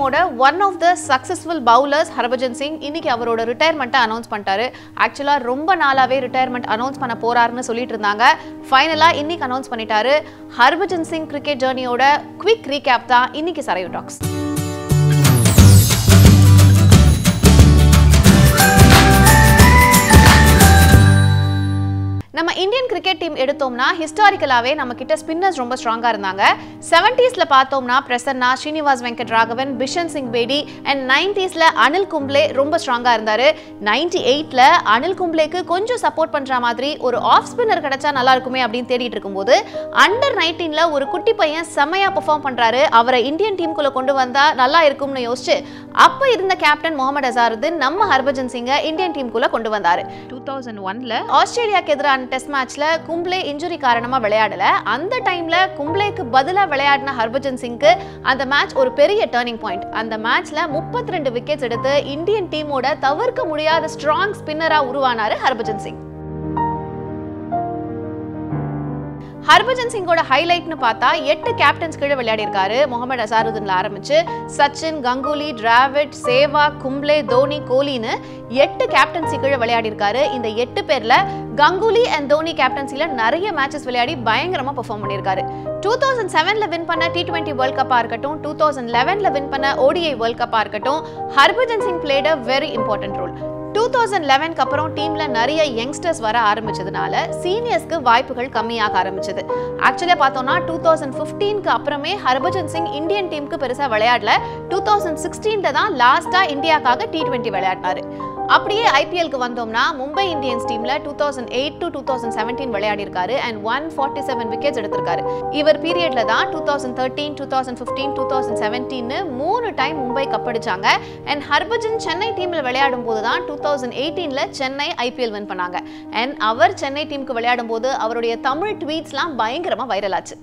டீமோட one of the successful bowlers Harbhajan Singh இன்னைக்கு அவரோட ரிட்டையர்மெண்ட்டை அனௌன்ஸ் பண்ணிட்டாரு ஆக்சுவலாக ரொம்ப நாளாவே ரிட்டையர்மெண்ட் அனௌன்ஸ் பண்ண போறாருன்னு சொல்லிட்டு இருந்தாங்க ஃபைனலாக இன்னைக்கு அனௌன்ஸ் பண்ணிட்டாரு ஹர்பஜன் சிங் கிரிக்கெட் ஜேர்னியோட குவிக் ரீகேப் தான் இன்னைக்கு சரையு டாக்ஸ் நம்ம இந்தியன் கிரிக்கெட் டீம் எடுத்தோம்னா ஹிஸ்டாரிக்கலாகவே நம்ம கிட்ட ஸ்பின்னர்ஸ் ரொம்ப ஸ்ட்ராங்காக இருந்தாங்க செவன்டீஸில் பார்த்தோம்னா பிரசன்னா ஸ்ரீனிவாஸ் வெங்கட் ராகவன் பிஷன் சிங் பேடி அண்ட் நைன்டீஸில் அனில் கும்ப்ளே ரொம்ப ஸ்ட்ராங்காக இருந்தார் நைன்டி எயிட்டில் அனில் கும்ப்ளேக்கு கொஞ்சம் சப்போர்ட் பண்ணுற மாதிரி ஒரு ஆஃப் ஸ்பின்னர் கிடைச்சா நல்லா இருக்குமே அப்படின்னு தேடிட்டு இருக்கும்போது அண்டர் நைன்டீனில் ஒரு குட்டி பையன் செம்மையாக பெர்ஃபார்ம் பண்ணுறாரு அவரை இந்தியன் டீமுக்குள்ளே கொண்டு வந்தால் நல்லா இருக்கும்னு யோசிச்சு அப்போ இருந்த கேப்டன் முகமது அசாருதீன் நம்ம ஹர்பஜன் சிங்கை இந்தியன் டீமுக்குள்ளே கொண்டு வந்தார் டூ தௌசண்ட் ஒன்ல ஆஸ்திரேலியாக்கு எதிரான டெஸ்ட் மேட்ச்ல கும்ப்ளே இன்ஜுரி காரணமா விளையாடல அந்த டைம்ல கும்ப்ளேக்கு பதிலா விளையாடின ஹர்பஜன் சிங்க்கு அந்த மேட்ச் ஒரு பெரிய டேர்னிங் பாயிண்ட் அந்த மேட்ச்ல 32 ரெண்டு விக்கெட்ஸ் எடுத்து இந்தியன் டீமோட தவிர்க்க முடியாத ஸ்ட்ராங் ஸ்பின்னரா உருவானாரு ஹர்பஜன் சிங் ஹர்பஜன் சிங்கோட ஹைலைட்னு பார்த்தா எட்டு கேப்டன்ஸ் கீழே விளையாடிருக்காரு முகமது அசாருதீன்ல ஆரம்பிச்சு சச்சின் கங்குலி டிராவிட் சேவா கும்ப்ளே தோனி கோலின்னு எட்டு கேப்டன்சி கீழே விளையாடிருக்காரு இந்த எட்டு பேர்ல கங்குலி அண்ட் தோனி கேப்டன்சில நிறைய மேட்சஸ் விளையாடி பயங்கரமா பெர்ஃபார்ம் பண்ணியிருக்காரு டூ தௌசண்ட் செவன்ல வின் பண்ண டி டுவெண்ட்டி வேர்ல்ட் கப்பா இருக்கட்டும் டூ தௌசண்ட் லெவன்ல வின் பண்ண ஓடிஐ வேர்ல்ட் கப்பா இருக்கட்டும் Harbhajan Singh played a very important role two thousand லெவன்க்கு அப்புறம் டீம்ல நிறைய யங்ஸ்டர்ஸ் வர ஆரம்பிச்சதுனால சீனியர்ஸ்க்கு வாய்ப்புகள் கம்மியாக ஆரம்பிச்சது ஆக்சுவலாக பார்த்தோம்னா டூ தௌசண்ட் ஃபிஃப்டீனுக்கு அப்புறமே ஹர்பஜன் சிங் இந்தியன் டீமுக்கு பெருசாக விளையாடல டூ தௌசண்ட் சிக்ஸ்டீனில் தான் லாஸ்ட்டாக இந்தியாக்காக டி டுவெண்ட்டி விளையாடினாரு அப்படியே ஐபிஎல்க்கு வந்தோம்னா மும்பை இந்தியன்ஸ் டீம்ல two thousand eight to two thousand seventeen விளையாடிருக்காரு and one forty seven wickets எடுத்திருக்காரு இவர் பீரியட்ல தான் two thousand thirteen two thousand fifteen two thousand seventeen மூணு டைம் மும்பை கப்படிச்சாங்க அண்ட் ஹர்பஜன் சென்னை டீம்ல விளையாடும் போது தான் டூ தௌசண்ட் எயிட்டீன்ல சென்னை ஐபிஎல் வின் பண்ணாங்க அண்ட் அவர் சென்னை டீமுக்கு விளையாடும் போது அவருடைய தமிழ் ட்வீட்ஸ்லாம் பயங்கரமா வைரல் ஆச்சு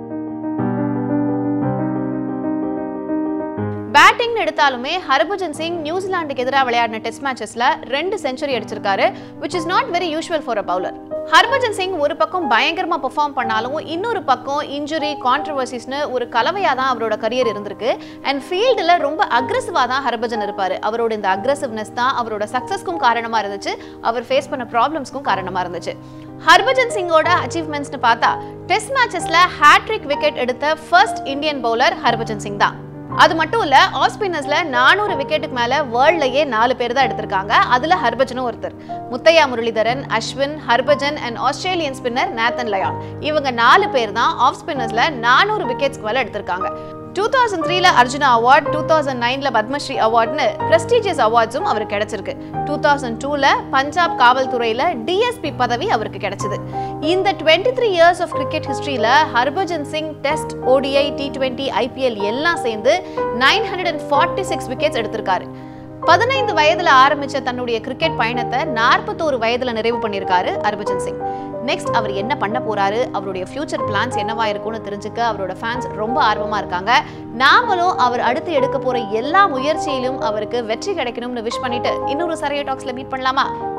பேட்டிங்னு எடுத்தாலுமே ஹர்பஜன் சிங் நியூசிலாந்துக்கு எதிராக விளையாடின டெஸ்ட் மேட்சஸ்ல ரெண்டு செஞ்சுரி அடிச்சிருக்காரு which is not very usual for a bowler Harbhajan Singh ஒரு பக்கம் பயங்கரமா பெர்ஃபார்ம் பண்ணாலும் இன்னொரு பக்கம் இன்ஜுரி கான்ட்ரவர்சிஸ்னு ஒரு கலவையாக தான் அவரோட கரியர் இருந்திருக்கு அண்ட் ஃபீல்டில் ரொம்ப அக்ரெசிவாக தான் ஹர்பஜன் இருப்பார் அவரோட இந்த அக்ரெசிவ்னஸ் தான் அவரோட சக்ஸஸ்க்கும் காரணமாக இருந்துச்சு அவர் ஃபேஸ் பண்ண ப்ராப்ளம்ஸ்க்கும் காரணமாக இருந்துச்சு ஹர்பஜன் சிங்கோட அச்சீவ்மெண்ட்ஸ்னு பார்த்தா டெஸ்ட் மேட்சஸ்ல ஹேட்ரிக் விக்கெட் எடுத்த first Indian bowler Harbhajan Singh தான் அது மட்டும் இல்ல ஆஃப் ஸ்பின்னர்ஸ்ல நானூறு விக்கெட்டுக்கு மேல வேர்ல்ட்லயே நாலு பேர் தான் எடுத்திருக்காங்க அதுல ஹர்பஜனும் ஒருத்தர் Muttiah Muralitharan Ashwin Harbhajan and Australian spinner Nathan Lyon இவங்க நாலு பேர் தான் ஆஃப் ஸ்பின்னர்ஸ்ல நானூறு விக்கெட்ஸ்க்கு மேல எடுத்திருக்காங்க டூ தௌசண்ட் த்ரீல அர்ஜுனா அவார்ட் டூ தௌசண்ட் நைன்ல பத்மஸ்ரீ அவார்ட்னு பிரஸ்டீஜியஸ் அவார்ட்ஸும் அவருக்கு கிடைச்சிருக்கு டூ தௌசண்ட் டூல பஞ்சாப் காவல்துறையில டிஎஸ்பி பதவி அவருக்கு கிடைச்சது இந்த twenty three years of cricket ஹிஸ்டரியில Harbhajan Singh test ODI T twenty IPL எல்லாம் சேர்ந்து nine hundred and forty six wickets எடுத்திருக்காரு பதினைந்து வயதுல ஆரம்பிச்ச தன்னுடைய கிரிக்கெட் பயணத்தை நாற்பத்தோரு வயதுல நிறைவு பண்ணியிருக்காரு ஹர்பஜன் சிங் நெக்ஸ்ட் அவர் என்ன பண்ண போறாரு அவருடைய ஃபியூச்சர் பிளான்ஸ் என்னவா இருக்கும்னு தெரிஞ்சுக்க அவரோட ஃபேன்ஸ் ரொம்ப ஆர்வமா இருக்காங்க நாமளும் அவர் அடுத்து எடுக்க போற எல்லா முயற்சியிலும் அவருக்கு வெற்றி கிடைக்கணும்னு விஷ் பண்ணிட்டு இன்னொரு சரைய டாக்ஸ்ல மீட் பண்ணலாமா